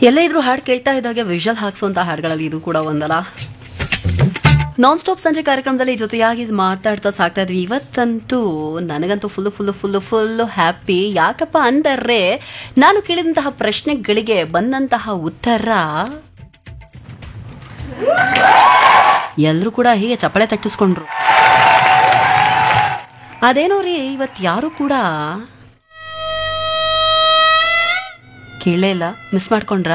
ಎಲ್ಲೇ ಇದ್ರೂ ಹಾಡು ಕೇಳ್ತಾ ಇದ್ದಾಗೆ ವಿಷಲ್ ಹಾಕ್ಸುವಂತ ಹಾಡುಗಳಲ್ಲಿ ಇದು ಕೂಡ ಒಂದಲ್ಲ ನಾನ್ ಸ್ಟಾಪ್ ಸಂಜೆ ಕಾರ್ಯಕ್ರಮದಲ್ಲಿ ಜೊತೆಯಾಗಿ ಮಾತಾಡ್ತಾ ಸಾಕ್ತಾ ಇದ್ವಿ ಇವತ್ತಂತೂ ನನಗಂತೂ full full full full happy ಯಾಕಪ್ಪ ಅಂದರೆ ನಾನು ಕೇಳಿದಂತಹ ಪ್ರಶ್ನೆಗಳಿಗೆ ಬಂದಂತಹ ಉತ್ತರ ಎಲ್ಲರೂ ಕೂಡ ಹೀಗೆ ಚಪ್ಪಳೆ ತಟ್ಟಿಸ್ಕೊಂಡ್ರು ಅದೇನೋ ರೀ ಇವತ್ತು ಯಾರು ಕೂಡ ಕೇಳಲೇ ಇಲ್ಲ ಮಿಸ್ ಮಾಡ್ಕೊಂಡ್ರಾ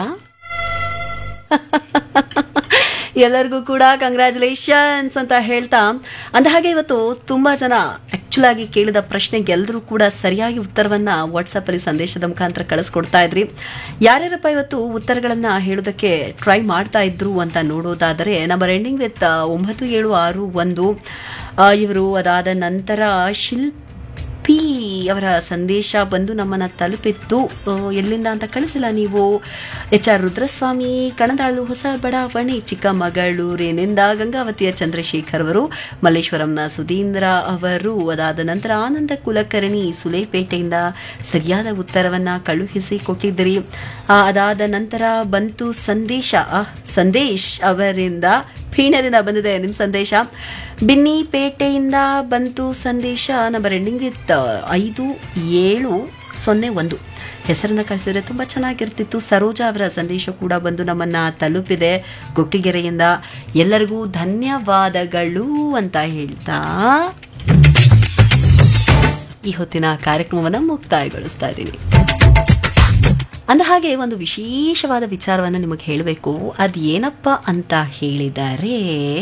ಎಲ್ಲರಿಗೂ ಕೂಡ ಕಂಗ್ರ್ಯಾಚುಲೇಷನ್ಸ್ ಅಂತ ಹೇಳ್ತಾ ಅಂದ ಹಾಗೆ ಇವತ್ತು ತುಂಬಾ ಜನ ಆಕ್ಚುಲ್ ಆಗಿ ಕೇಳಿದ ಪ್ರಶ್ನೆಗೆ ಎಲ್ಲರೂ ಕೂಡ ಸರಿಯಾಗಿ ಉತ್ತರವನ್ನ ವಾಟ್ಸಪ್ ಅಲ್ಲಿ ಸಂದೇಶದ ಮುಖಾಂತರ ಕಳಿಸ್ಕೊಡ್ತಾ ಇದ್ರಿ ಯಾರ್ಯಾರಪ್ಪ ಇವತ್ತು ಉತ್ತರಗಳನ್ನ ಹೇಳೋದಕ್ಕೆ ಟ್ರೈ ಮಾಡ್ತಾ ಇದ್ರು ಅಂತ ನೋಡೋದಾದರೆ ನಂಬರ್ ಎಂಡಿಂಗ್ ವಿತ್ ಒಂಬತ್ತು ಏಳು ಆರು ಒಂದು ಆ, ಇವರು ಅದಾದ ನಂತರ ಶಿಲ್ಪ ಪಿ ಅವರ ಸಂದೇಶ ಬಂದು ನಮ್ಮನ್ನ ತಲುಪಿತ್ತು ಆ, ಎಲ್ಲಿಂದ ಅಂತ ಕಳಿಸಿಲ್ಲ ನೀವು ಎಚ್ ಆರ್ ರುದ್ರಸ್ವಾಮಿ ಕಣದಾಳು ಹೊಸ ಬಡಾವಣೆ ಚಿಕ್ಕಮಗಳೂರಿನಿಂದ ಗಂಗಾವತಿಯ ಚಂದ್ರಶೇಖರ್ ಅವರು ಮಲ್ಲೇಶ್ವರಂನ ಸುಧೀಂದ್ರ ಅವರು ಅದಾದ ನಂತರ ಆನಂದ ಕುಲಕರ್ಣಿ ಸುಲೇಪೇಟೆಯಿಂದ ಸರಿಯಾದ ಉತ್ತರವನ್ನ ಕಳುಹಿಸಿ ಕೊಟ್ಟಿದ್ರಿ ಆ, ಅದಾದ ನಂತರ ಬಂತು ಸಂದೇಶ ಆ, ಸಂದೇಶ್ ಅವರಿಂದ ಪೀಣರಿಂದ ಬಂದಿದೆ ನಿಮ್ಮ ಸಂದೇಶ ಬಿನ್ನಿಪೇಟೆಯಿಂದ ಬಂತು ಸಂದೇಶ ನಂಬರ್ ಎಂಡಿಂಗ್ ವಿತ್ ಐದು ಏಳು ಸೊನ್ನೆ ಒಂದು ಹೆಸರನ್ನ ಕಳಿಸಿದ್ರೆ ತುಂಬ ಚೆನ್ನಾಗಿರ್ತಿತ್ತು ಸರೋಜಾ ಅವರ ಸಂದೇಶ ಕೂಡ ಬಂದು ನಮ್ಮನ್ನ ತಲುಪಿದೆ ಗೊಟ್ಟಿಗೆರೆಯಿಂದ ಎಲ್ಲರಿಗೂ ಧನ್ಯವಾದಗಳು ಅಂತ ಹೇಳ್ತಾ ಈ ಹೊತ್ತಿನ ಕಾರ್ಯಕ್ರಮವನ್ನು ಮುಕ್ತಾಯಗೊಳಿಸ್ತಾ ಇದ್ದೀನಿ ಅಂದ ಹಾಗೆ ಒಂದು ವಿಶೇಷವಾದ ವಿಚಾರವನ್ನು ನಿಮಗೆ ಹೇಳಬೇಕು ಅದು ಏನಪ್ಪ ಅಂತ ಹೇಳಿದರೆ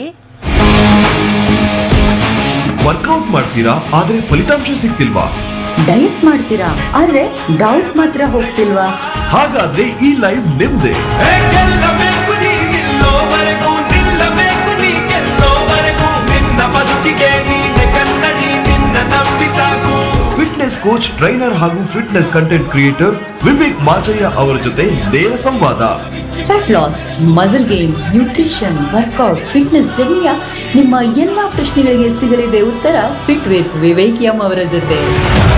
ವರ್ಕೌಟ್ ಮಾಡ್ತೀರಾ ಆದ್ರೆ ಫಲಿತಾಂಶ ಸಿಗ್ತಿಲ್ವಾ ಡಯಟ್ ಮಾಡ್ತೀರಾ ಆದ್ರೆ ಡೌಟ್ ಮಾತ್ರ ಹೋಗ್ತಿಲ್ವಾ ಹಾಗಾದ್ರೆ ಈ ಲೈವ್ ನಿಮ್ದೇ ಗೆಲ್ಲಬೇಕು ನೀ ಗೆಲ್ಲೋವರೆಗೂ ನಿಲ್ಲಬೇಕು ನೀ ಗೆಲ್ಲೋವರೆಗೂ ನಿನ್ನ ಬದುಕಿಗೆ ನೀನೆ ಕನ್ನಡಿ ನಿನ್ನ ನಂಬಿ ಸಾಕು ಫಿಟ್ನೆಸ್ ಕೋಚ್ ಟ್ರೈನರ್ ಹಾಗೂ fitness content creator Vivek Machaiah ಅವರ ಜೊತೆ ನೇರ ಸಂವಾದ fat loss muscle gain nutrition workout fitness ಜರ್ನಿಯ ನಿಮ್ಮ ಎಲ್ಲಾ ಪ್ರಶ್ನೆಗಳಿಗೆ ಸಿಗಲಿದೆ ಉತ್ತರ ಫಿಟ್ ವಿತ್ ವಿವೇಕ್ ಎಂ ಅವರ ಜೊತೆ